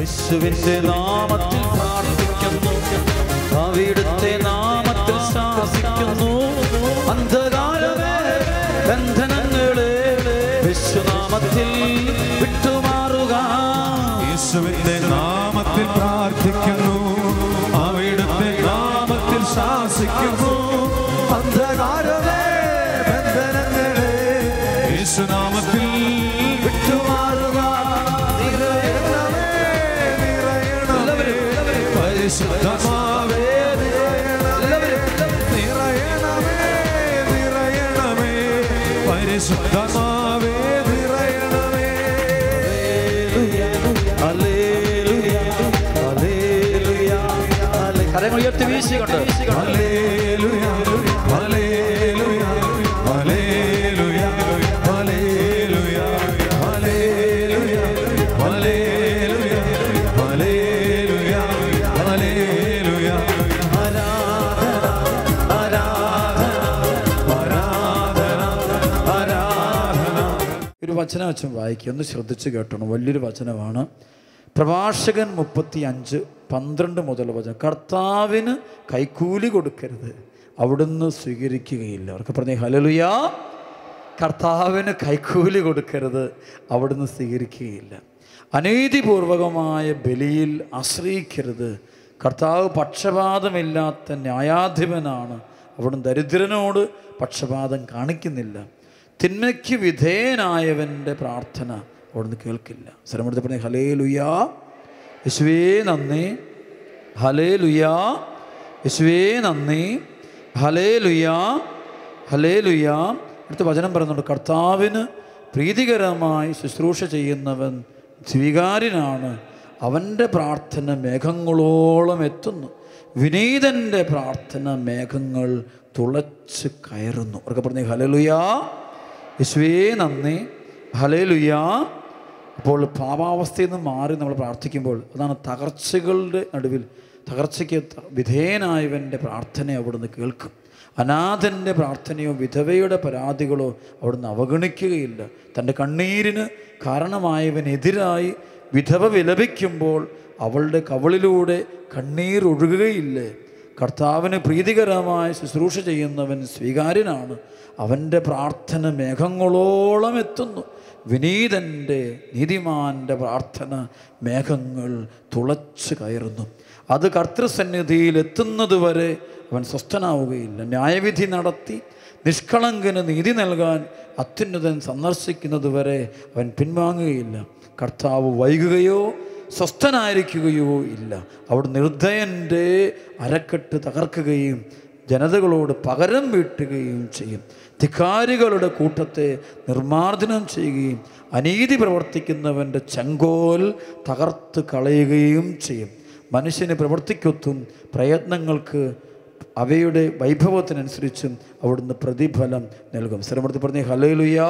യേശുവിന്റെ നാമത്തിൽ പ്രാർത്ഥിക്കുന്നു അവിടുത്തെ നാമത്തിൽ ശാസിക്കുന്നു അന്ധകാരമേ ബന്ധനങ്ങളെ വിശ്വനാമത്തിൽ വിട്ടുമാറുക യേശുവിന്റെ നാമത്തിൽ പ്രാർത്ഥിക്കുന്നു അവിടുത്തെ നാമത്തിൽ ശാസിക്കുന്നു അന്ധകാരമേ ബന്ധനങ്ങളെ യേശുനാമത്തിൽ വിട്ടുമാറുക നിറയണമേ, നിറയണമേ. പരിശുദ്ധമാവേ നിറയണമേ നിറയണമേ പരിശുദ്ധമാവേ നിറയണമേ ഹല്ലേലൂയ, ഹല്ലേലൂയ, ഹല്ലേലൂയ. കരങ്ങൾ ഉയർത്തി വീശിക്കൊണ്ട് hallelujah hallelujah hallelujah hallelujah hallelujah hallelujah hallelujah hallelujah ആരാധന ആരാധന ആരാധന ആരാധന ഒരു വചനം വെച്ചും വായിക്കുക ഒന്ന് ശ്രദ്ധിച്ച് കേട്ടോണം വലിയൊരു വചനമാണ് പ്രഭാഷകൻ മുപ്പത്തി അഞ്ച് പന്ത്രണ്ട് മുതൽ വചനം കർത്താവിന് കൈക്കൂലി കൊടുക്കരുത് അവിടുന്ന് സ്വീകരിക്കുകയില്ല അവർക്ക് പറഞ്ഞേ ഹലലുയാ കർത്താവിന് കൈക്കൂലി കൊടുക്കരുത് അവിടുന്ന് സ്വീകരിക്കുകയില്ല അനീതിപൂർവകമായ ബലിയിൽ ആശ്രയിക്കരുത് കർത്താവ് പക്ഷപാതമില്ലാത്ത ന്യായാധിപനാണ് അവിടുന്ന് ദരിദ്രനോട് പക്ഷപാതം കാണിക്കുന്നില്ല തിന്മയ്ക്ക് വിധേയനായവൻ്റെ പ്രാർത്ഥന അവിടുന്ന് കേൾക്കില്ല സ്ഥലമെടുത്ത് പറഞ്ഞ ഹലേ ലുയാ യേശുവേ നന്ദി ഹലേ ലുയാ യേശുവേ നന്ദി ഹലേ ലുയാ ഹലേ ലുയാ അടുത്ത വചനം പറയുന്നുണ്ട് കർത്താവിന് പ്രീതികരമായി ശുശ്രൂഷ ചെയ്യുന്നവൻ സ്വീകാര്യനാണ് അവൻ്റെ പ്രാർത്ഥന മേഘങ്ങളോളം എത്തുന്നു വിനീതൻ്റെ പ്രാർത്ഥന മേഘങ്ങൾ തുളച്ച് കയറുന്നു അവർക്ക് പറഞ്ഞേ ഹലലുയാ യേശുവേ നന്ദി ഹലേലുയാ അപ്പോൾ പാപാവസ്ഥയിൽ നിന്ന് മാറി നമ്മൾ പ്രാർത്ഥിക്കുമ്പോൾ അതാണ് തകർച്ചകളുടെ നടുവിൽ തകർച്ചയ്ക്ക് ത- വിധേയനായവൻ്റെ പ്രാർത്ഥന അവിടുന്ന് കേൾക്കും അനാഥൻ്റെ പ്രാർത്ഥനയോ വിധവയുടെ പരാതികളോ അവിടുന്ന് അവഗണിക്കുകയില്ല തൻ്റെ കണ്ണീരിന് കാരണമായവനെതിരായി വിധവ വിലപിക്കുമ്പോൾ അവളുടെ കവളിലൂടെ കണ്ണീർ ഒഴുകുകയില്ലേ കർത്താവിന് പ്രീതികരമായ ശുശ്രൂഷ ചെയ്യുന്നവൻ സ്വീകാര്യനാണ് അവൻ്റെ പ്രാർത്ഥന മേഘങ്ങളോളം എത്തുന്നു വിനീതൻ്റെ നീതിമാൻ്റെ പ്രാർത്ഥന മേഘങ്ങൾ തുളച്ച് കയറുന്നു അത് കർത്തൃസന്നിധിയിൽ എത്തുന്നതുവരെ അവൻ സ്വസ്ഥനാവുകയില്ല ന്യായവിധി നടത്തി നിഷ്കളങ്കന് നീതി നൽകാൻ അത്യുന്നതൻ സന്ദർശിക്കുന്നതുവരെ അവൻ പിൻവാങ്ങുകയില്ല കർത്താവ് വൈകുകയോ സ്വസ്ഥനായിരിക്കുകയോ ഇല്ല അവിടെ നിർദ്ദയൻ്റെ അരക്കെട്ട് തകർക്കുകയും ജനതകളോട് പകരം വീട്ടുകയും ചെയ്യും ധിക്കാരികളുടെ കൂട്ടത്തെ നിർമ്മാർജ്ജനം ചെയ്യുകയും അനീതി പ്രവർത്തിക്കുന്നവൻ്റെ ചെങ്കോൽ തകർത്ത് കളയുകയും ചെയ്യും മനുഷ്യന് പ്രവർത്തിക്കൊത്തും പ്രയത്നങ്ങൾക്ക് അവയുടെ വൈഭവത്തിനനുസരിച്ചും അവിടുന്ന് പ്രതിഫലം നൽകും സ്ഥലമെടുത്ത് പറഞ്ഞേ ഹലേലുയാ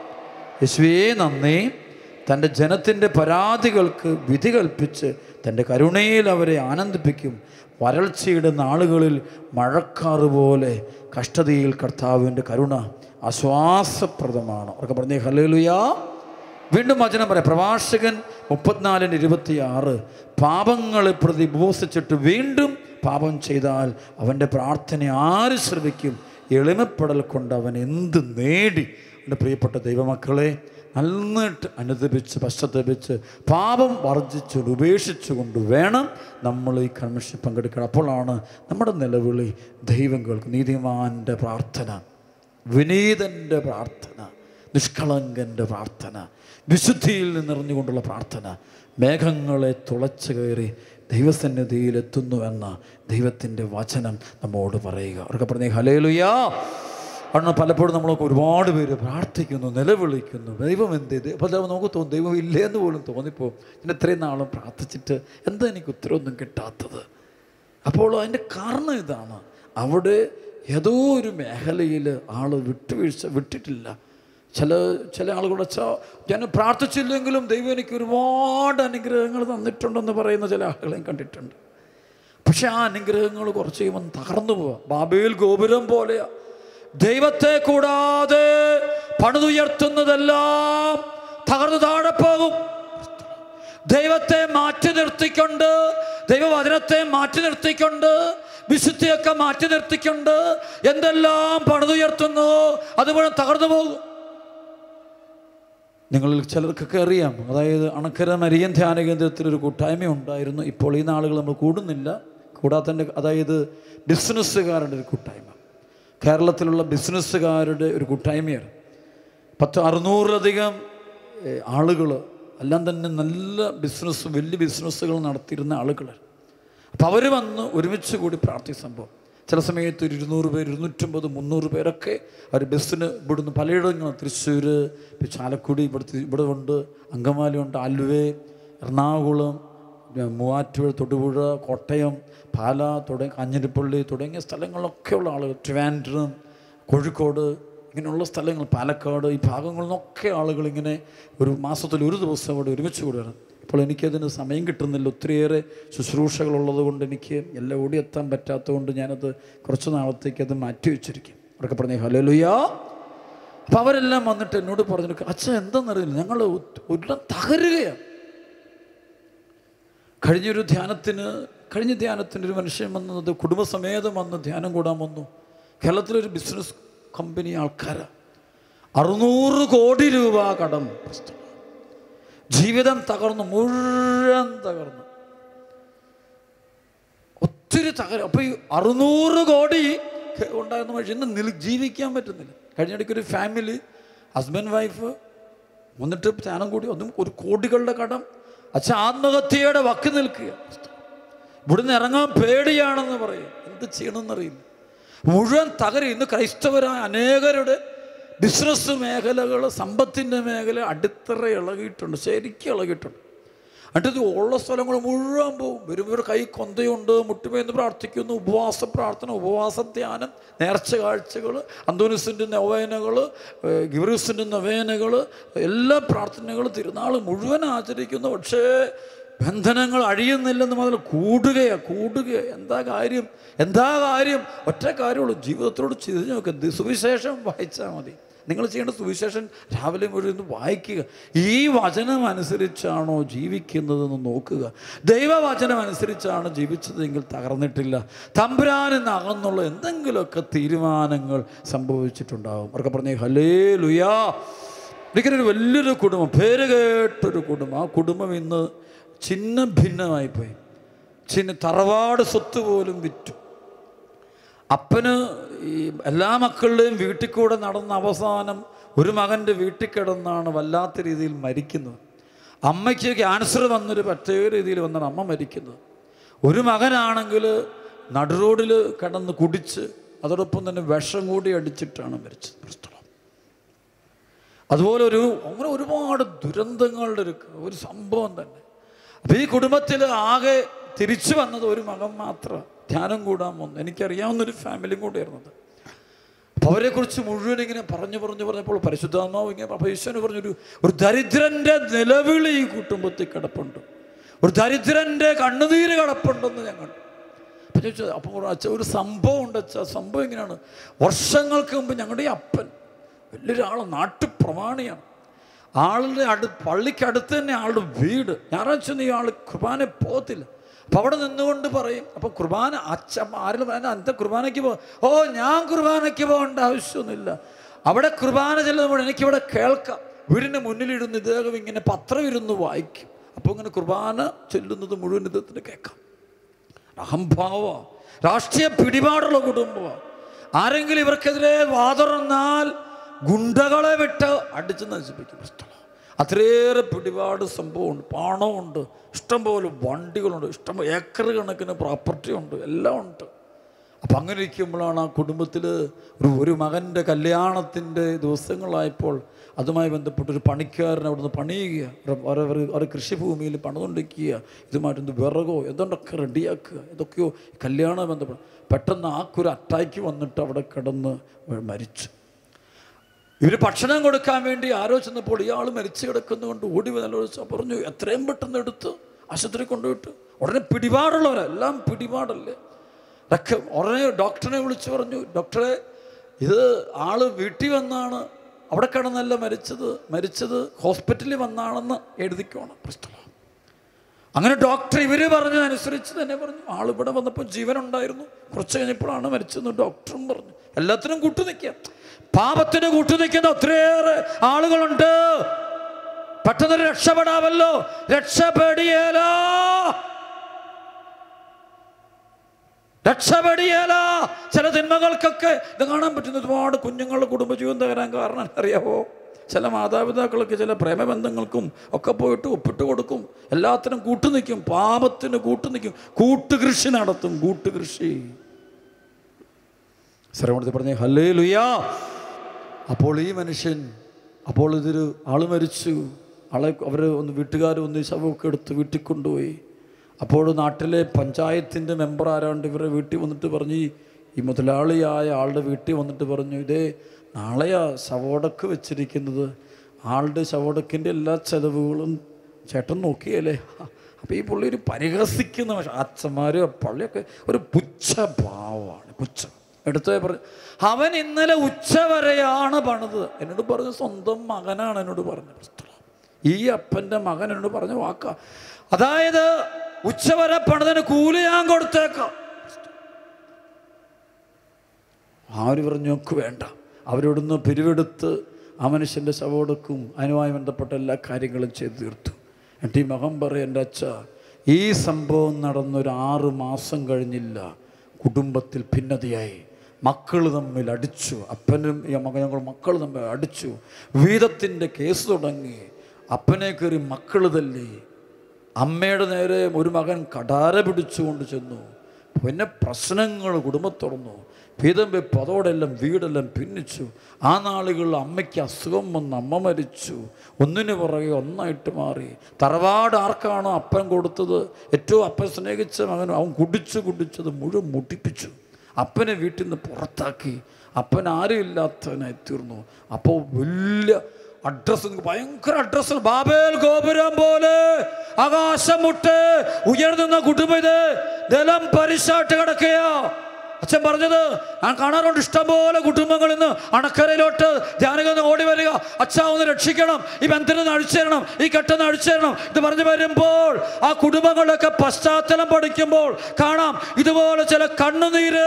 യേശുവേ നന്ദി തൻ്റെ ജനത്തിൻ്റെ പരാതികൾക്ക് വിധി കൽപ്പിച്ച് തൻ്റെ കരുണയിൽ അവരെ ആനന്ദിപ്പിക്കും വരൾച്ചയുടെ നാളുകളിൽ മഴക്കാറ് പോലെ കഷ്ടതയിൽ കർത്താവിൻ്റെ കരുണ ആശ്വാസപ്രദമാണ് അവർക്ക് പറഞ്ഞേ ഹലേലുയാ വീണ്ടും വചനം പറയാം പ്രഭാഷകൻ മുപ്പത്തിനാലിന് ഇരുപത്തിയാറ് പാപങ്ങളെ പ്രതി ഉപവസിച്ചിട്ട് വീണ്ടും പാപം ചെയ്താൽ അവൻ്റെ പ്രാർത്ഥന ആര് ശ്രവിക്കും എളിമപ്പെടൽ കൊണ്ട് അവൻ എന്ത് നേടി എൻ്റെ പ്രിയപ്പെട്ട ദൈവമക്കളെ നന്നായിട്ട് അനുദപിച്ച് പശ്ചാത്തപിച്ച് പാപം വർജിച്ചുകൊണ്ട് ഉപേക്ഷിച്ചുകൊണ്ട് വേണം നമ്മൾ ഈ കൺവെൻഷൻ പങ്കെടുക്കണം അപ്പോഴാണ് നമ്മുടെ നിലവിളി ദൈവം കേൾക്കും നീതിമാൻ്റെ പ്രാർത്ഥന വിനീതൻ്റെ പ്രാർത്ഥന നിഷ്കളങ്കൻ്റെ പ്രാർത്ഥന വിശുദ്ധിയിൽ നിറഞ്ഞുകൊണ്ടുള്ള പ്രാർത്ഥന മേഘങ്ങളെ തുളച്ചു കയറി ദൈവസന്നിധിയിൽ എത്തുന്നു എന്ന ദൈവത്തിൻ്റെ വചനം നമ്മോട് പറയുക അവർക്ക് പറഞ്ഞേ ഹലേലുയാ കാരണം പലപ്പോഴും നമ്മളൊക്കെ ഒരുപാട് പേര് പ്രാർത്ഥിക്കുന്നു നിലവിളിക്കുന്നു ദൈവം എന്ത് ചെയ്ത് അപ്പോൾ നമുക്ക് തോന്നും ദൈവം ഇല്ലേ എന്ന് പോലും തോന്നിപ്പോവും ഞാൻ ഇത്രയും നാളും പ്രാർത്ഥിച്ചിട്ട് എന്താ എനിക്ക് ഉത്തരവൊന്നും കിട്ടാത്തത് അപ്പോൾ അതിൻ്റെ കാരണം ഇതാണ് അവിടെ ഏതോ ഒരു മേഖലയിൽ ആൾ വിട്ടുവീഴ്ച വിട്ടിട്ടില്ല ചില ചില ആളുകൾ വെച്ചാൽ ഞാൻ പ്രാർത്ഥിച്ചില്ലെങ്കിലും ദൈവം എനിക്ക് ഒരുപാട് അനുഗ്രഹങ്ങൾ തന്നിട്ടുണ്ടെന്ന് പറയുന്ന ചില ആളുകളെയും കണ്ടിട്ടുണ്ട് പക്ഷെ ആ അനുഗ്രഹങ്ങൾ കുറച്ച് കഴിയുമ്പോൾ തകർന്നു പോവാം ബാബേൽ ഗോപുരം പോലെയാ ദൈവത്തെ കൂടാതെ പണിതുയർത്തുന്നതെല്ലാം തകർന്നു താഴെ പോകും ദൈവത്തെ മാറ്റി നിർത്തിക്കൊണ്ട് ദൈവവചനത്തെ മാറ്റി നിർത്തിക്കൊണ്ട് വിശുദ്ധിയൊക്കെ മാറ്റി നിർത്തിക്കൊണ്ട് എന്തെല്ലാം പണിതുയർത്തുന്നു അതുപോലെ തകർന്നു പോകും നിങ്ങളിൽ ചിലർക്കൊക്കെ അറിയാം അതായത് അണക്കര മരിയൻ ധ്യാന കേന്ദ്രത്തിൽ ഒരു കൂട്ടായ്മ ഉണ്ടായിരുന്നു ഇപ്പോൾ ഈ നാളുകൾ നമ്മൾ കൂടുന്നില്ല കൂടാതെ തന്നെ അതായത് ബിസിനസ്സുകാരുടെ ഒരു കൂട്ടായ്മ കേരളത്തിലുള്ള ബിസിനസ്സുകാരുടെ ഒരു കൂട്ടായ്മയാണ് പത്ത് അറുന്നൂറിലധികം ആളുകൾ എല്ലാം തന്നെ നല്ല ബിസിനസ് വലിയ ബിസിനസ്സുകൾ നടത്തിയിരുന്ന ആളുകൾ അപ്പോൾ അവർ വന്ന് ഒരുമിച്ച് കൂടി പ്രാർത്ഥിച്ച സംഭവം ചില സമയത്ത് ഒരു ഇരുന്നൂറ് പേര് ഇരുന്നൂറ്റമ്പത് മുന്നൂറ് പേരൊക്കെ അവർ ബസ്സിന് ഇവിടുന്ന് പലയിടങ്ങളും തൃശ്ശൂർ ഇപ്പം ചാലക്കുടി ഇവിടുത്തെ ഇവിടെ ഉണ്ട് അങ്കമാലി ഉണ്ട് ആലുവേ എറണാകുളം പിന്നെ മൂവാറ്റുപുഴ തൊടുപുഴ കോട്ടയം പാല തുടങ്ങി കാഞ്ഞിരപ്പള്ളി തുടങ്ങിയ സ്ഥലങ്ങളിലൊക്കെയുള്ള ആളുകൾ ട്രിവാൻഡ്രം കോഴിക്കോട് ഇങ്ങനെയുള്ള സ്ഥലങ്ങൾ പാലക്കാട് ഈ ഭാഗങ്ങളിൽ നിന്നൊക്കെ ആളുകൾ ഇങ്ങനെ ഒരു മാസത്തിൽ ഒരു ദിവസം അവിടെ ഒരുമിച്ച് കൂടുകയാണ് ഇപ്പോൾ എനിക്കതിന് സമയം കിട്ടുന്നില്ല ഒത്തിരിയേറെ ശുശ്രൂഷകളുള്ളത് കൊണ്ട് എനിക്ക് എല്ലാം ഓടിയെത്താൻ പറ്റാത്തതുകൊണ്ട് ഞാനത് കുറച്ച് നാളത്തേക്ക് അത് മാറ്റി വെച്ചിരിക്കും അവരൊക്കെ പറഞ്ഞേ ഹലോ ലുയാ അപ്പം അവരെല്ലാം വന്നിട്ട് എന്നോട് പറഞ്ഞു അച്ഛൻ എന്താണെന്നറിയില്ല ഞങ്ങൾ ഒരിടം തകരുകയാണ് കഴിഞ്ഞൊരു ധ്യാനത്തിന് കഴിഞ്ഞ ധ്യാനത്തിന് ഒരു മനുഷ്യൻ വന്നത് കുടുംബസമേതം വന്ന് ധ്യാനം കൂടാൻ വന്നു കേരളത്തിലൊരു ബിസിനസ് കമ്പനി ആൾക്കാരാ അറുന്നൂറ് കോടി രൂപ കടം ജീവിതം തകർന്നു മുഴുവൻ തകർന്നു ഒത്തിരി തകരും അപ്പോൾ ഈ അറുന്നൂറ് കോടി ഉണ്ടായിരുന്ന മനുഷ്യൻ ഇന്ന് നിൽ ജീവിക്കാൻ പറ്റുന്നില്ല കഴിഞ്ഞിടയ്ക്ക് ഒരു ഫാമിലി ഹസ്ബൻഡ് വൈഫ് വന്നിട്ട് ധ്യാനം കൂടി അതും ഒരു കോടികളുടെ കടം അച്ഛൻ ആത്മഹത്യയുടെ വക്ക് നിൽക്കുക ഇവിടുന്ന് ഇറങ്ങാൻ പേടിയാണെന്ന് പറയും എന്ത് ചെയ്യണമെന്നറിയില്ല മുഴുവൻ തകരും ഇന്ന് ക്രൈസ്തവരായ അനേകരുടെ ബിസിനസ് മേഖലകൾ സമ്പത്തിൻ്റെ മേഖല അടിത്തറ ഇളകിയിട്ടുണ്ട് ശരിക്കും ഇളകിയിട്ടുണ്ട് എന്നിട്ട് ഇത് ഉള്ള സ്ഥലങ്ങൾ മുഴുവൻ പോവും വരുമ്പോൾ കൈ കൊന്തയുണ്ട് മുട്ടുമേന്ന് പ്രാർത്ഥിക്കുന്നു ഉപവാസ പ്രാർത്ഥന ഉപവാസ ധ്യാനം നേർച്ച കാഴ്ചകൾ അന്തോനിസിൻ്റെ നൊവേനകൾ ഗിവറിസിൻ്റെ നൊവേനകൾ എല്ലാ പ്രാർത്ഥനകളും തിരുനാൾ മുഴുവൻ ആചരിക്കുന്നു പക്ഷേ ബന്ധനങ്ങൾ അഴിയുന്നില്ലെന്ന് മുതൽ കൂടുകയാ കൂടുകയാ എന്താ കാര്യം എന്താ കാര്യം ഒറ്റ കാര്യമുള്ളൂ ജീവിതത്തോട് ചെയ്ത് നോക്കുക സുവിശേഷം വായിച്ചാൽ മതി നിങ്ങൾ ചെയ്യേണ്ട സുവിശേഷം രാവിലെ മുഴുവൻ വായിക്കുക ഈ വചനം അനുസരിച്ചാണോ ജീവിക്കുന്നതെന്ന് നോക്കുക ദൈവവചനം അനുസരിച്ചാണ് ജീവിച്ചതെങ്കിൽ തകർന്നിട്ടില്ല തമ്പുരാനിന്ന് അകന്നുള്ള എന്തെങ്കിലുമൊക്കെ തീരുമാനങ്ങൾ സംഭവിച്ചിട്ടുണ്ടാകും അവർക്ക് പറഞ്ഞേ ഹലേ ലുയാ ഒരിക്കലൊരു വലിയൊരു കുടുംബം പേര് കേട്ടൊരു കുടുംബം ആ കുടുംബം ഇന്ന് ചിന്ന ഭിന്നമായിപ്പോയി ചിന്ന തറവാട് സ്വത്ത് പോലും വിറ്റു അപ്പന് ഈ എല്ലാ മക്കളുടെയും വീട്ടിൽ കൂടെ നടന്ന അവസാനം ഒരു മകൻ്റെ വീട്ടിൽ കിടന്നാണ് വല്ലാത്ത രീതിയിൽ മരിക്കുന്നത് അമ്മയ്ക്ക് ക്യാൻസർ വന്നൊരു പ്രത്യേക രീതിയിൽ വന്നാണ് അമ്മ മരിക്കുന്നത് ഒരു മകനാണെങ്കിൽ നടുറോഡിൽ കിടന്ന് കുടിച്ച് അതോടൊപ്പം തന്നെ വിഷം കൂടി അടിച്ചിട്ടാണ് മരിച്ചത് ഒരു സ്ഥലം അതുപോലെ ഒരു അങ്ങനെ ഒരുപാട് ദുരന്തങ്ങളുടെ ഒരു ഒരു സംഭവം തന്നെ അപ്പം ഈ കുടുംബത്തിൽ ആകെ തിരിച്ചു വന്നത് ഒരു മകൻ മാത്രം ധ്യാനം കൂടാൻ വന്നു എനിക്കറിയാവുന്നൊരു ഫാമിലിയും കൂടിയായിരുന്നത് അപ്പോൾ അവരെക്കുറിച്ച് മുഴുവൻ ഇങ്ങനെ പറഞ്ഞു പറഞ്ഞു പറഞ്ഞപ്പോൾ പരിശുദ്ധാത്മാവ് ഇങ്ങനെ അപ്പോൾ ഈശ്വരന് പറഞ്ഞൊരു ഒരു ദരിദ്രൻ്റെ നിലവിളി ഈ കുടുംബത്തിൽ കിടപ്പുണ്ട് ഒരു ദരിദ്രൻ്റെ കണ്ണുനീര് കിടപ്പുണ്ടെന്ന് ഞങ്ങൾ അപ്പം ചോദിച്ചു അപ്പോൾ അച്ഛ ഒരു സംഭവം ഉണ്ട് അച്ഛ സംഭവം ഇങ്ങനെയാണ് വർഷങ്ങൾക്ക് മുമ്പ് ഞങ്ങളുടെ ഈ അപ്പൻ വലിയൊരാൾ നാട്ടുപ്രമാണിയാണ് ആളുടെ അടു പള്ളിക്കടുത്ത് തന്നെ ആളുടെ വീട് ഞായറാഴ്ച ഒന്നും ഈ ആൾ കുർബാന പോകത്തില്ല അപ്പം അവിടെ നിന്നുകൊണ്ട് പറയും അപ്പോൾ കുർബാന അച്ഛ ആരും പറയാൻ അന്ത കുർബാനയ്ക്ക് പോ ഓ ഞാൻ കുർബാനയ്ക്ക് പോകേണ്ട ആവശ്യമൊന്നുമില്ല അവിടെ കുർബാന ചെല്ലുമ്പോൾ എനിക്കിവിടെ കേൾക്കാം വീടിൻ്റെ മുന്നിലിരുന്ന് ഇദ്ദേഹം ഇങ്ങനെ പത്രം ഇരുന്ന് വായിക്കും അപ്പോൾ ഇങ്ങനെ കുർബാന ചെല്ലുന്നത് മുഴുവൻ ഇദ്ദേഹത്തിന് കേൾക്കാം അഹംഭാവ രാഷ്ട്രീയ പിടിപാടുള്ള കുടുംബമാണ് ആരെങ്കിലും ഇവർക്കെതിരെ വാതുറന്നാൽ ഗുണ്ടകളെ വിട്ട് അടിച്ച് നശിപ്പിക്കും സ്ഥലം അത്രയേറെ പിടിപാട് സംഭവമുണ്ട് പണമുണ്ട് ഇഷ്ടംപോലെ വണ്ടികളുണ്ട് ഇഷ്ടം ഏക്കർ കണക്കിന് പ്രോപ്പർട്ടി ഉണ്ട് എല്ലാം ഉണ്ട് അപ്പം അങ്ങനെ ഇരിക്കുമ്പോഴാണ് ആ കുടുംബത്തിൽ ഒരു ഒരു മകൻ്റെ കല്യാണത്തിൻ്റെ ദിവസങ്ങളായപ്പോൾ അതുമായി ബന്ധപ്പെട്ട് ഒരു പണിക്കാരൻ അവിടുന്ന് പണിയുക ഒരു- ഒരു ഒരു കൃഷിഭൂമിയിൽ പണിതുണ്ടിക്കുക ഇതുമായിട്ട് വിറകോ എന്തുകൊണ്ടൊക്കെ റെഡിയാക്കുക ഇതൊക്കെയോ കല്യാണം ബന്ധപ്പെട്ട് പെട്ടെന്ന് ആക്കൊരു അറ്റാക്ക് വന്നിട്ട് അവിടെ കിടന്ന് മരിച്ചു ഇവർ ഭക്ഷണം കൊടുക്കാൻ വേണ്ടി ആരോ ചെന്നപ്പോൾ ഇയാൾ മരിച്ചു കിടക്കുന്നതുകൊണ്ട് ഓടി വന്നോട് പറഞ്ഞു എത്രയും പെട്ടെന്ന് എടുത്ത് ആശുപത്രി കൊണ്ടുപോയിട്ട് ഉടനെ പിടിപാടുള്ളവരാ എല്ലാം പിടിപാടല്ലേ ഇതൊക്കെ ഉടനെ ഡോക്ടറെ വിളിച്ചു പറഞ്ഞു ഡോക്ടറെ ഇത് ആള് വീട്ടിൽ വന്നാണ് അവിടെ കിടന്നല്ല മരിച്ചത് മരിച്ചത് ഹോസ്പിറ്റലിൽ വന്നാണെന്ന് എഴുതിക്കോണം പ്രശ്നം അങ്ങനെ ഡോക്ടർ ഇവർ പറഞ്ഞതനുസരിച്ച് തന്നെ പറഞ്ഞു ആൾ ഇവിടെ വന്നപ്പോൾ ജീവൻ ഉണ്ടായിരുന്നു കുറച്ച് കഴിഞ്ഞപ്പോഴാണ് മരിച്ചെന്ന് ഡോക്ടറും പറഞ്ഞു എല്ലാത്തിനും കൂട്ടു നിൽക്കുക പാപത്തിന് കൂട്ടു നിൽക്കുന്ന ഒത്തിരിയേറെ ആളുകളുണ്ട് പെട്ടെന്ന് രക്ഷപ്പെടാമല്ലോ രക്ഷപ്പെടിയേലാ രക്ഷപ്പെടിയേല ചില തിന്മകൾക്കൊക്കെ ഇത് കാണാൻ പറ്റുന്ന ഒരുപാട് കുഞ്ഞുങ്ങളുടെ കുടുംബജീവൻ തകരാൻ കാരണം അറിയാവോ ചില മാതാപിതാക്കൾക്ക് ചില പ്രേമബന്ധങ്ങൾക്കും ഒക്കെ പോയിട്ട് ഒപ്പിട്ട് കൊടുക്കും എല്ലാത്തിനും കൂട്ടുനിൽക്കും പാപത്തിന് കൂട്ടുനിൽക്കും കൂട്ടുകൃഷി നടത്തും കൂട്ടുകൃഷി ശ്രവണത്തിൽ പറഞ്ഞേ ഹല്ലേ ലുയാ അപ്പോൾ ഈ മനുഷ്യൻ അപ്പോൾ ഇതൊരു ആള് മരിച്ചു ആളെ അവർ ഒന്ന് വീട്ടുകാർ ഒന്ന് ശവമൊക്കെ എടുത്ത് വീട്ടിൽ കൊണ്ടുപോയി അപ്പോൾ നാട്ടിലെ പഞ്ചായത്തിൻ്റെ മെമ്പർ ആരാണ്ട് ഇവരെ വീട്ടിൽ വന്നിട്ട് പറഞ്ഞു "ഈ- ഈ മുതലാളിയായ ആളുടെ വീട്ടിൽ വന്നിട്ട് പറഞ്ഞു ഇതേ നാളെയാ ശവോടക്ക് വെച്ചിരിക്കുന്നത് ആളുടെ ശവോടക്കിൻ്റെ എല്ലാ ചെലവുകളും ചേട്ടൻ നോക്കിയല്ലേ അപ്പോൾ ഈ പുള്ളി ഒരു പരിഹസിക്കുന്ന പക്ഷേ അച്ഛന്മാരും പള്ളിയൊക്കെ ഒരു പുച്ഛ ഭാവമാണ് പുച്ഛം എടുത്തേ പറഞ്ഞു അവൻ ഇന്നലെ ഉച്ച വരെയാണ് പണിത് എന്നോട് പറഞ്ഞു സ്വന്തം മകനാണ് എന്നോട് പറഞ്ഞത് ഈ അപ്പൻ്റെ മകൻ എന്നോട് പറഞ്ഞ വാക്ക അതായത് ഉച്ചവരെ പണിതിന് കൂലി ഞാൻ കൊടുത്തേക്കാം ആര് പറഞ്ഞു നോക്ക് വേണ്ട അവരോടൊന്ന് പിരിവെടുത്ത് ആ മനുഷ്യൻ്റെ ശവോടക്കും അതിനുമായി ബന്ധപ്പെട്ട എല്ലാ കാര്യങ്ങളും ചെയ്തു തീർത്തു എന്നിട്ട് ഈ മകൻ പറയും എൻ്റെ അച്ഛ ഈ സംഭവം നടന്നൊരു ആറ് മാസം കഴിഞ്ഞില്ല കുടുംബത്തിൽ ഭിന്നതയായി മക്കൾ തമ്മിൽ അടിച്ചു അപ്പനും ഈ മകൻ ഞങ്ങൾ മക്കൾ തമ്മിൽ അടിച്ചു വീതത്തിൻ്റെ കേസ് തുടങ്ങി അപ്പനെ കയറി മക്കൾ തല്ലി അമ്മയുടെ നേരെ ഒരു മകൻ കടാര പിടിച്ചുകൊണ്ട് ചെന്നു പിന്നെ പ്രശ്നങ്ങൾ കുടുംബത്തുറന്നു വീതം വെപ്പ് അതോടെല്ലാം വീടെല്ലാം ഭിന്നിച്ചു ആ നാളുകളിൽ അമ്മയ്ക്ക് അസുഖം വന്ന് അമ്മ മരിച്ചു ഒന്നിനു പുറകെ ഒന്നായിട്ട് മാറി തറവാട് ആർക്കാണോ അപ്പൻ കൊടുത്തത് ഏറ്റവും അപ്പൻ സ്നേഹിച്ച മകൻ അവൻ കുടിച്ചു കുടിച്ചത് മുഴുവൻ മുട്ടിപ്പിച്ചു അപ്പനെ വീട്ടിൽ നിന്ന് പുറത്താക്കി അപ്പൻ ആരും ഇല്ലാത്തവനായി തീർന്നു അപ്പോൾ വലിയ അഡ്രസ് ഭയങ്കര അഡ്രസ് ബാബേൽ ഗോപുരം പോലെ ആകാശം മുട്ട് ഉയർന്നുന്ന കുടുംബം ഇത് നിലം പരിശാട്ട് കിടക്കുകയാ അച്ഛൻ പറഞ്ഞത് ഞാൻ കാണാറുണ്ട് ഇഷ്ടംപോലെ കുടുംബങ്ങൾ ഇന്ന് അണക്കരയിലോട്ട് ധ്യാനകന്ന് ഓടി വരിക അച്ഛാ ഒന്ന് രക്ഷിക്കണം ഈ ബന്ധനം അഴിച്ചു തരണം ഈ കെട്ടെന്ന് അഴിച്ചു തരണം ഇത് പറഞ്ഞു വരുമ്പോൾ ആ കുടുംബങ്ങളുടെയൊക്കെ പശ്ചാത്തലം പഠിക്കുമ്പോൾ കാണാം ഇതുപോലെ ചില കണ്ണുനീര്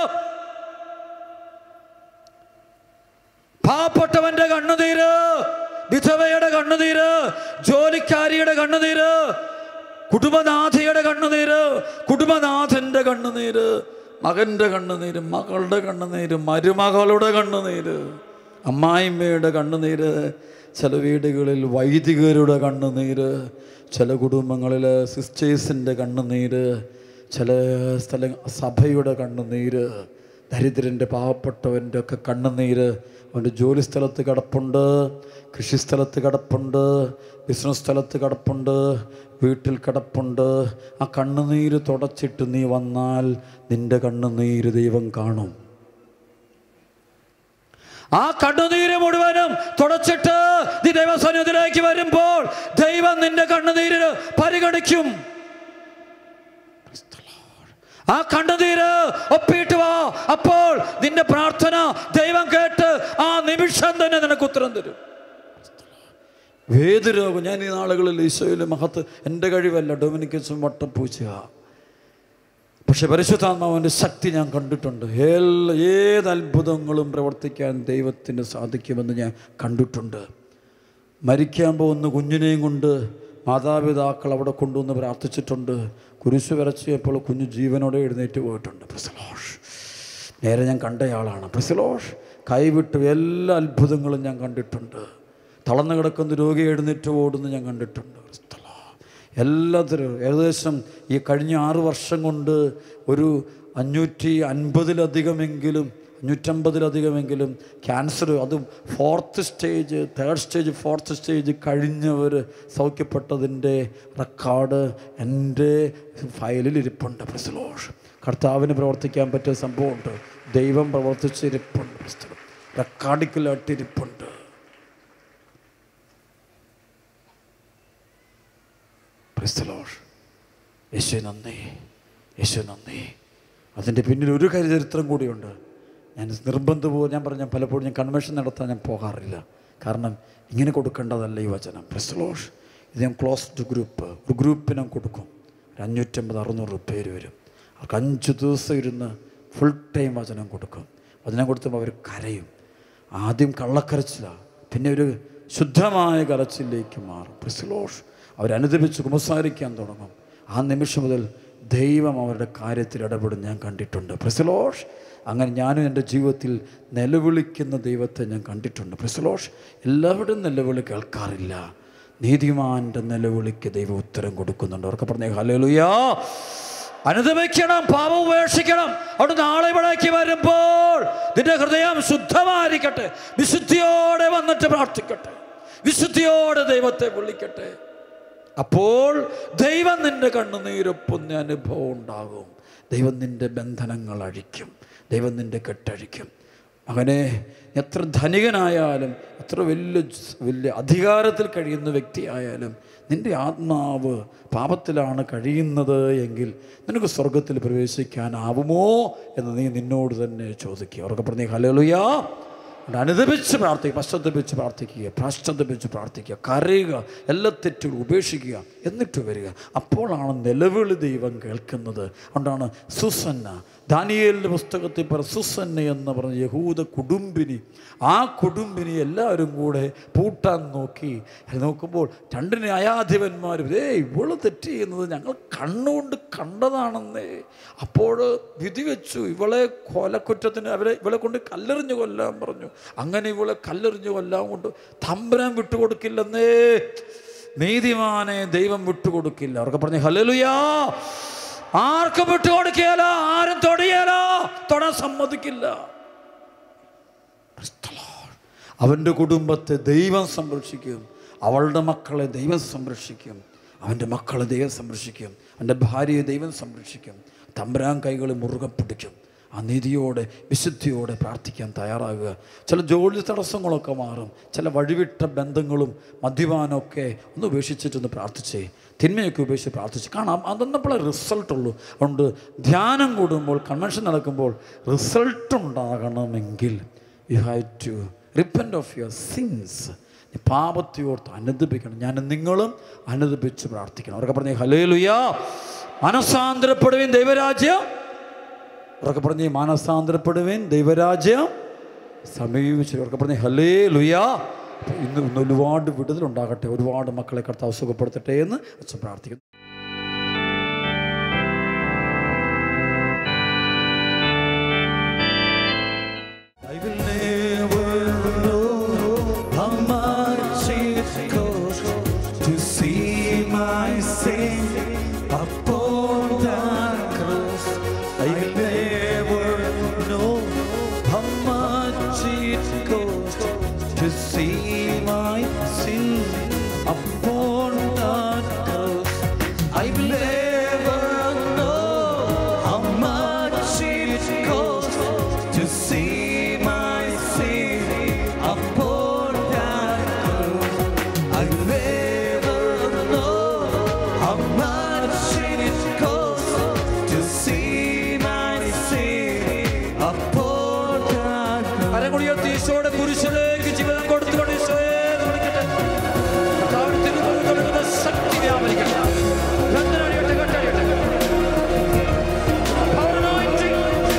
പാവപ്പെട്ടവന്റെ കണ്ണുനീര് വിധവയുടെ കണ്ണുനീര് ജോലിക്കാരിയുടെ കണ്ണുനീര് കുടുംബനാഥയുടെ കണ്ണുനീര് കുടുംബനാഥന്റെ കണ്ണുനീര് മകന്റെ കണ്ണുനീര് മകളുടെ കണ്ണുനീര് മരുമകളുടെ കണ്ണുനീര് അമ്മായിമ്മയുടെ കണ്ണുനീര് ചില വീടുകളിൽ വൈദികരുടെ കണ്ണുനീര് ചില കുടുംബങ്ങളിൽ സിസ്റ്റേഴ്സിൻ്റെ കണ്ണുനീര് ചില സ്ഥല സഭയുടെ കണ്ണുനീര് ദരിദ്രൻ്റെ പാവപ്പെട്ടവൻ്റെ ഒക്കെ കണ്ണുനീര് അവൻ്റെ ജോലി സ്ഥലത്ത് കിടപ്പുണ്ട് കൃഷിസ്ഥലത്ത് കിടപ്പുണ്ട് ബിസിനസ് സ്ഥലത്ത് കിടപ്പുണ്ട് വീട്ടിൽ കിടപ്പുണ്ട് ആ കണ്ണുനീര് തുടച്ചിട്ട് നീ വന്നാൽ നിന്റെ കണ്ണുനീര് ദൈവം കാണും ആ കണ്ണുനീര് മുഴുവനും തുടച്ചിട്ട് നീ ദൈവസന്നിധിയിലേക്ക് വരുമ്പോൾ ദൈവം നിന്റെ കണ്ണുനീര് പരിഗണിക്കും ആ കണ്ണുനീര് ഒപ്പിയിട്ട് വാ അപ്പോൾ നിന്റെ പ്രാർത്ഥന ദൈവം കേട്ട് ആ നിമിഷം തന്നെ നിനക്ക് ഉത്തരം തരും ഏത് രോഗം ഞാൻ ഈ നാളുകളിൽ ഈശോയിലെ മഹത്ത് എൻ്റെ കഴിവല്ല ഡൊമിനിക്കസും വട്ടപ്പൂച്ച പക്ഷെ പരിശുദ്ധാത്മാവിൻ്റെ ശക്തി ഞാൻ കണ്ടിട്ടുണ്ട് എല്ലാ ഏത് അത്ഭുതങ്ങളും പ്രവർത്തിക്കാൻ ദൈവത്തിന് സാധിക്കുമെന്ന് ഞാൻ കണ്ടിട്ടുണ്ട് മരിക്കാൻ പോകുന്ന കുഞ്ഞിനെയും കൊണ്ട് മാതാപിതാക്കൾ അവിടെ കൊണ്ടുവന്ന് പ്രാർത്ഥിച്ചിട്ടുണ്ട് കുരിശ് വരച്ചപ്പോൾ കുഞ്ഞു ജീവനോടെ എഴുന്നേറ്റ് പോയിട്ടുണ്ട് പ്രസലോഷ് നേരെ ഞാൻ കണ്ടയാളാണ് പ്രസലോഷ് കൈവിട്ട് എല്ലാ അത്ഭുതങ്ങളും ഞാൻ കണ്ടിട്ടുണ്ട് തളർന്നു കിടക്കുന്ന രോഗി എഴുന്നേറ്റ് ഓടുന്നു ഞാൻ കണ്ടിട്ടുണ്ട് ക്രിസ്തലോ. എല്ലാത്തിനും ഏകദേശം ഈ കഴിഞ്ഞ ആറ് വർഷം കൊണ്ട് ഒരു അഞ്ഞൂറ്റി അൻപതിലധികമെങ്കിലും അഞ്ഞൂറ്റമ്പതിലധികമെങ്കിലും ക്യാൻസർ അതും fourth stage third stage fourth stage കഴിഞ്ഞവർ സൗഖ്യപ്പെട്ടതിൻ്റെ റെക്കോർഡ് എൻ്റെ ഫയലിൽ ഇരിപ്പുണ്ട് പ്രസലോഷ് കർത്താവിന് പ്രവർത്തിക്കാൻ പറ്റിയ സംഭവമുണ്ട് ദൈവം പ്രവർത്തിച്ചിരിപ്പുണ്ട് പുസ്തകം റെക്കോർഡിക്കലായിട്ട് ഇരിപ്പുണ്ട് ക്രിസ്തലോഷ് യേശു നന്ദി യേശു നന്ദി അതിൻ്റെ പിന്നിൽ ഒരു ചരിത്രം കൂടിയുണ്ട് ഞാൻ നിർബന്ധപൂർവ്വം ഞാൻ പറഞ്ഞ പലപ്പോഴും ഞാൻ കൺവെൻഷൻ നടത്താൻ ഞാൻ പോകാറില്ല കാരണം ഇങ്ങനെ കൊടുക്കേണ്ടതല്ല ഈ വചനം ക്രിസ്തലോഷ് ഇത് ഞാൻ ക്ലോസ്ഡ് ഗ്രൂപ്പ് ഒരു ഗ്രൂപ്പിനും കൊടുക്കും ഒരു അഞ്ഞൂറ്റമ്പത് അറുന്നൂറ് പേര് വരും അവർക്ക് അഞ്ച് ദിവസം ഇരുന്ന് ഫുൾ ടൈം വചനം കൊടുക്കും വചനം കൊടുത്തുമ്പോൾ അവർ കരയും ആദ്യം കള്ളക്കരച്ചിലാണ് പിന്നെ ഒരു ശുദ്ധമായ കരച്ചിലേക്ക് മാറും പ്രിസിലോഷ് അവരനുദപിച്ച് കുമ്പസാരിക്കാൻ തുടങ്ങും ആ നിമിഷം മുതൽ ദൈവം അവരുടെ കാര്യത്തിൽ ഇടപെടും ഞാൻ കണ്ടിട്ടുണ്ട് പ്രിസിലോഷ് അങ്ങനെ ഞാനും എൻ്റെ ജീവിതത്തിൽ നിലവിളിക്കുന്ന ദൈവത്തെ ഞാൻ കണ്ടിട്ടുണ്ട് പ്രിസിലോഷ് എല്ലാവരുടെയും നിലവിളി കേൾക്കാറില്ല നീതിമാൻ്റെ നിലവിളിക്ക് ദൈവം ഉത്തരം കൊടുക്കുന്നുണ്ട് അവർക്ക് പറഞ്ഞേ ഹലേലുയാ അനുദമിക്കണം പാപം ഉപേക്ഷിക്കണം അവിടെ നാളെ ഇവിടേക്ക് വരുമ്പോൾ നിന്റെ ഹൃദയം ശുദ്ധമായിരിക്കട്ടെ വിശുദ്ധിയോടെ വന്നിട്ട് പ്രാർത്ഥിക്കട്ടെ വിശുദ്ധിയോടെ ദൈവത്തെ വിളിക്കട്ടെ അപ്പോൾ ദൈവം നിന്റെ കണ്ണുനീരൊപ്പുന്ന അനുഭവം ഉണ്ടാകും ദൈവം നിന്റെ ബന്ധനങ്ങൾ അഴിക്കും ദൈവം നിന്റെ കെട്ടഴിക്കും അങ്ങനെ എത്ര ധനികനായാലും എത്ര വലിയ ജ്- വലിയ അധികാരത്തിൽ കഴിയുന്ന വ്യക്തിയായാലും നിന്റെ ആത്മാവ് പാപത്തിലാണ് കഴിയുന്നത് എങ്കിൽ നിനക്ക് സ്വർഗത്തിൽ പ്രവേശിക്കാനാവുമോ എന്ന് നീ നിന്നോട് തന്നെ ചോദിക്കുക അവർക്ക് പറഞ്ഞേ ഹലലുയാ അതുകൊണ്ട് അനുദപിച്ച് പ്രാർത്ഥിക്കുക പശ്ചാത്തപിച്ച് പ്രാർത്ഥിക്കുക പ്രാശ്ചാത്തപിച്ച് പ്രാർത്ഥിക്കുക കരയുക എല്ലാ തെറ്റുകളും ഉപേക്ഷിക്കുക എന്നിട്ട് വരിക അപ്പോഴാണ് നിലവിളി ദൈവം കേൾക്കുന്നത് അതുകൊണ്ടാണ് സുസന്ന ദാനിയേലിൻ്റെ പുസ്തകത്തിൽ പറ സുസന്ന എന്ന് പറഞ്ഞ യഹൂദ കുടുംബിനി ആ കുടുംബിനി എല്ലാവരും കൂടെ പൂട്ടാൻ നോക്കി നോക്കുമ്പോൾ രണ്ട് ന്യായാധിപന്മാരും ഏ ഇവള് തെറ്റ് ചെയ്യുന്നത് ഞങ്ങൾ കണ്ണുകൊണ്ട് കണ്ടതാണെന്നേ അപ്പോൾ വിധി വെച്ചു ഇവളെ കൊലക്കുറ്റത്തിന് അവരെ ഇവളെ കൊണ്ട് കല്ലെറിഞ്ഞു കൊല്ലാൻ പറഞ്ഞു അങ്ങനെ ഇവളെ കല്ലെറിഞ്ഞു കൊല്ലാൻ കൊണ്ട് തമ്പുരാൻ വിട്ടുകൊടുക്കില്ലെന്നേ നീതിമാനെ ദൈവം വിട്ടുകൊടുക്കില്ല അവർക്ക് പറഞ്ഞു ഹലലുയാ ആർക്കും വിട്ടുകൊടുക്കുകയില്ല ആരും തൊടിയല തൊടാൻ സമ്മതിക്കില്ല Praise the Lord. അവൻ്റെ കുടുംബത്തെ ദൈവം സംരക്ഷിക്കും അവളുടെ മക്കളെ ദൈവം സംരക്ഷിക്കും അവൻ്റെ മക്കളെ ദൈവം സംരക്ഷിക്കും അവൻ്റെ ഭാര്യയെ ദൈവം സംരക്ഷിക്കും തമ്പരാൻ കൈകൾ മുറുകെ പിടിക്കും ആ നീതിയോടെ വിശുദ്ധിയോടെ പ്രാർത്ഥിക്കാൻ തയ്യാറാകുക ചില ജോലി തടസ്സങ്ങളൊക്കെ മാറും ചില വഴിവിട്ട ബന്ധങ്ങളും മദ്യപാനമൊക്കെ ഒന്ന് ഉപേക്ഷിച്ചിട്ടൊന്ന് പ്രാർത്ഥിച്ചേ തിന്മയൊക്കെ ഉപേക്ഷിച്ച് പ്രാർത്ഥിച്ച് കാണാം അതൊന്നപ്പോഴേ റിസൾട്ടുള്ളൂ അതുകൊണ്ട് ധ്യാനം കൂടുമ്പോൾ കൺവെൻഷൻ നടക്കുമ്പോൾ റിസൾട്ട് ഉണ്ടാകണമെങ്കിൽ you have to repent of your sins പാപത്തെയോർത്ത് അനുദപിക്കണം ഞാൻ നിങ്ങളും അനുദപിച്ച് പ്രാർത്ഥിക്കണം അവരൊക്കെ പറഞ്ഞേ ഹലേ ലുയാ മനസാന്തരപ്പെടുവിൻ ദൈവരാജ്യം അവരൊക്കെ പറഞ്ഞേ മാനസാന്തരപ്പെടുവിൻ ദൈവരാജ്യം സമീപിച്ചു അവർക്ക് പറഞ്ഞേ ഹലേ ലുയാ അപ്പോൾ ഇന്ന് ഇന്ന് ഒരുപാട് വിടുതലുണ്ടാകട്ടെ ഒരുപാട് മക്കളെ കർത്താവ് സുഖപ്പെടുത്തട്ടെ എന്ന് അച്ഛൻ പ്രാർത്ഥിക്കുന്നു I will never know how much it costs to see my sin upon that cross. I will never know how much it costs to see my sin upon that cross. I will never know how much it costs to see my sin upon that cross. I will never know how much it costs to see my sin upon that cross. കരമുടിയർത്തി ഈശോയുടെ കുരിശിലേക്ക് ജീവിതം കൊടുത്തുകൊണ്ട് ഈശോയെ എന്ന് വിളിക്കട്ടെ. കർത്താവിന്റെ തിരുമുഖം നൽകുന്ന ശക്തി വ്യാപരിക്കട്ടെ. ബന്ധനം അഴിയട്ടെ, കെട്ടഴിയട്ടെ. Power anointing.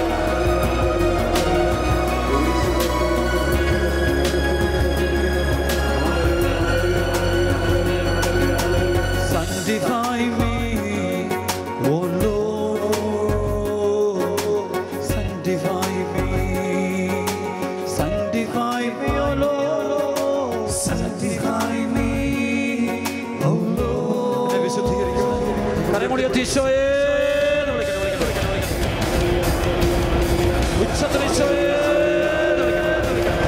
Sanctify me, oh Lord. Sanctify me, sanctify me, oh Lord. Sanctify me, oh Lord. എന്നെ വിശുദ്ധീകരിക്കണം. കരമുടിയർത്തി ഈശോയെ എന്ന് വിളിക്കട്ടെ, വിളിക്കട്ടെ, വിളിക്കട്ടെ, വിളിക്കട്ടെ. ഉച്ചത്തിൽ ഈശോയെ എന്ന് വിളിക്കട്ടെ, വിളിക്കട്ടെ.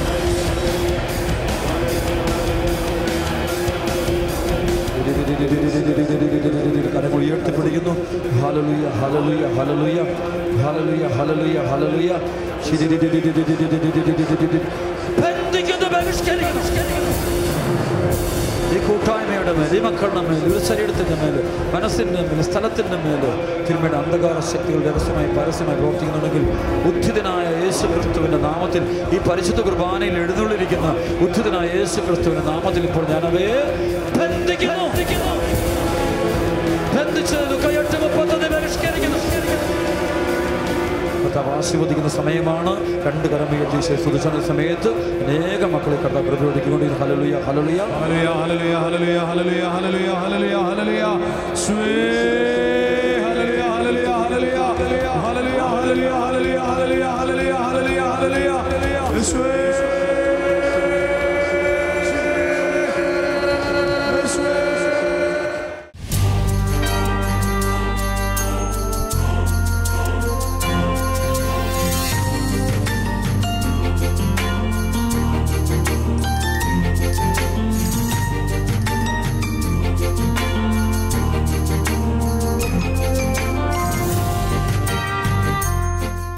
കരങ്ങൾ ഉയർത്തിപ്പിടിക്കുന്നു ഹലലുയ ഹലലുയ ഹലലുയ ഹലലുയ ഹലലുയ ഹലലുയ ബന്ധിക്കുന്നു ബഹിഷ്കരിക്കുന്നു ഈ കൂട്ടായ്മയുടെ തിരുമയുടെ മേൽ ഈ മക്കളുടെ മേൽ ഒരു ശരീരത്തിൻ്റെ മേൽ മനസ്സിൻ്റെ മേൽ സ്ഥലത്തിൻ്റെ മേൽ തിരുമയുടെ അന്ധകാര ശക്തികൾ രഹസ്യമായി പരസ്യമായി പ്രവർത്തിക്കുന്നുണ്ടെങ്കിൽ ഉദ്ധിതനായ യേശു ക്രിസ്തുവിൻ്റെ നാമത്തിൽ ഈ പരിശുദ്ധ കുർബാനയിൽ എഴുന്നള്ളിരിക്കുന്ന ഉദ്ധിതനായ യേശു ക്രിസ്തുവിൻ്റെ നാമത്തിൽ ഇപ്പോൾ ഞാനവയെ ബന്ധിക്കുന്നു ബന്ധിച്ച് കൈയൊട്ട് മുപ്പത്തൊന്ന് പരിഷ്കരിക്കുന്നു കർത്താവ് ആശീർവദിക്കുന്ന സമയമാണ് രണ്ട് കരം ഉയർത്തി സ്തുതിച്ച സമയത്ത് അനേക മക്കളെ കർത്താവ് പ്രതിരോധിക്കൊണ്ട് ഹലലുയ ഹലലുയ Hallelujah, hallelujah, hallelujah, hallelujah, hallelujah, hallelujah, hallelujah. Sweet. Hallelujah, hallelujah, hallelujah, hallelujah, hallelujah, hallelujah, hallelujah, hallelujah, hallelujah, hallelujah, hallelujah. Sweet.